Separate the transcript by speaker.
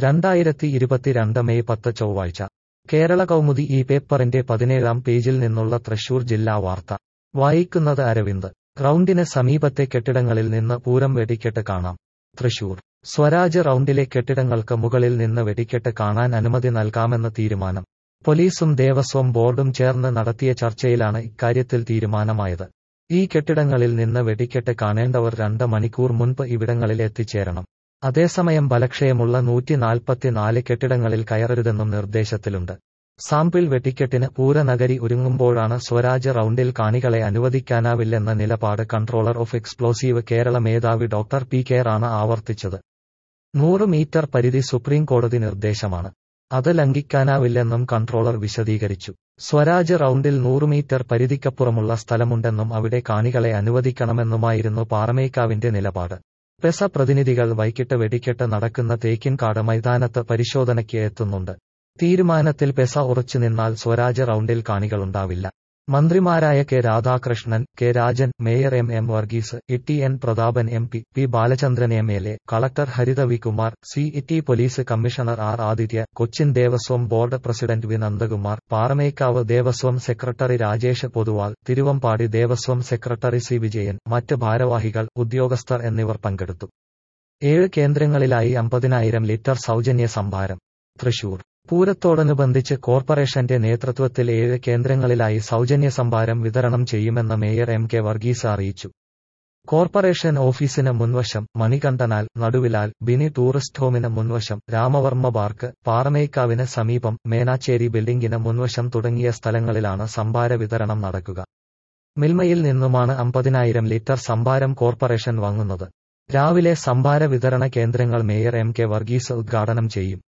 Speaker 1: രണ്ടായിരത്തി ഇരുപത്തിരണ്ട് മെയ് പത്ത് ചൊവ്വാഴ്ച കേരള കൗമുദി ഈ പേപ്പറിന്റെ പതിനേഴാം പേജിൽ നിന്നുള്ള തൃശൂർ ജില്ലാ വാർത്ത വായിക്കുന്നത് അരവിന്ദ് റൗണ്ടിന് സമീപത്തെ കെട്ടിടങ്ങളിൽ നിന്ന് പൂരം വെടിക്കെട്ട് കാണാം തൃശൂർ സ്വരാജ് റൗണ്ടിലെ കെട്ടിടങ്ങൾക്ക് മുകളിൽ നിന്ന് വെടിക്കെട്ട് കാണാൻ അനുമതി നൽകാമെന്ന് തീരുമാനം പോലീസും ദേവസ്വം ബോർഡും ചേർന്ന് നടത്തിയ ചർച്ചയിലാണ് ഇക്കാര്യത്തിൽ തീരുമാനമായത് ഈ കെട്ടിടങ്ങളിൽ നിന്ന് വെടിക്കെട്ട് കാണേണ്ടവർ രണ്ട് മണിക്കൂർ മുൻപ് ഇവിടങ്ങളിൽ എത്തിച്ചേരണം അതേസമയം ബലക്ഷയമുള്ള നൂറ്റി നാൽപ്പത്തിനാല് കെട്ടിടങ്ങളിൽ കയറരുതെന്നും നിർദ്ദേശത്തിലുണ്ട് സാമ്പിൾ വെടിക്കെട്ടിന് പൂരനഗരി ഒരുങ്ങുമ്പോഴാണ് സ്വരാജ് റൗണ്ടിൽ കാണികളെ അനുവദിക്കാനാവില്ലെന്ന നിലപാട് കൺട്രോളർ ഓഫ് എക്സ്പ്ലോസീവ് കേരള മേധാവി ഡോക്ടർ പി കെയറാണ് ആവർത്തിച്ചത് നൂറ് മീറ്റർ പരിധി സുപ്രീം കോടതി നിർദ്ദേശമാണ് അത് ലംഘിക്കാനാവില്ലെന്നും കൺട്രോളർ വിശദീകരിച്ചു സ്വരാജ് റൗണ്ടിൽ നൂറ് മീറ്റർ പരിധിക്കപ്പുറമുള്ള സ്ഥലമുണ്ടെന്നും അവിടെ കാണികളെ അനുവദിക്കണമെന്നുമായിരുന്നു പാറമേക്കാവിന്റെ നിലപാട് പെസ പ്രതിനിധികൾ വൈകിട്ട് വെടിക്കെട്ട് നടക്കുന്ന തേക്കിൻകാട് മൈതാനത്ത് പരിശോധനയ്ക്ക് എത്തുന്നുണ്ട് തീരുമാനത്തിൽ പെസ ഉറച്ചുനിന്നാൽ സ്വരാജ് റൗണ്ടിൽ കാണികളുണ്ടാവില്ല മന്ത്രിമാരായ K Radhakrishnan K Rajan mayor M M Varghese E N Prathapan M P P Balachandran M L A collector Haritha Vikumar city police commissioner R Aditya Cochin Devaswom board president V Nandakumar Paramekkavu Devaswom secretary Rajesh Pothuval Thiruvambadi Devaswom secretary C Vijayan മറ്റ് ഭാരവാഹികൾ ഉദ്യോഗസ്ഥർ എന്നിവർ പങ്കെടുത്തു ഏഴ് കേന്ദ്രങ്ങളിലായി അമ്പതിനായിരം ലിറ്റർ സൗജന്യ സംഭാരം തൃശൂർ പൂരത്തോടനുബന്ധിച്ച് കോർപ്പറേഷന്റെ നേതൃത്വത്തിൽ ഏഴ് കേന്ദ്രങ്ങളിലായി സൗജന്യ സംഭാരം വിതരണം ചെയ്യുമെന്ന് മേയർ എം കെ വർഗീസ് അറിയിച്ചു കോർപ്പറേഷൻ ഓഫീസിന് മുൻവശം മണികണ്ഠനാൽ നടുവിലാൽ ബിനി ടൂറിസ്റ്റ് ഹോമിന് മുൻവശം രാമവർമ്മ പാർക്ക് പാറമേക്കാവിന് സമീപം മേനാച്ചേരി ബിൽഡിംഗിന് മുൻവശം തുടങ്ങിയ സ്ഥലങ്ങളിലാണ് സംഭാര വിതരണം നടക്കുക മിൽമയിൽ നിന്നുമാണ് അമ്പതിനായിരം ലിറ്റർ സംഭാരം കോർപ്പറേഷൻ വാങ്ങുന്നത് രാവിലെ സംഭാര വിതരണ കേന്ദ്രങ്ങൾ മേയർ എം കെ വർഗീസ് ഉദ്ഘാടനം ചെയ്യും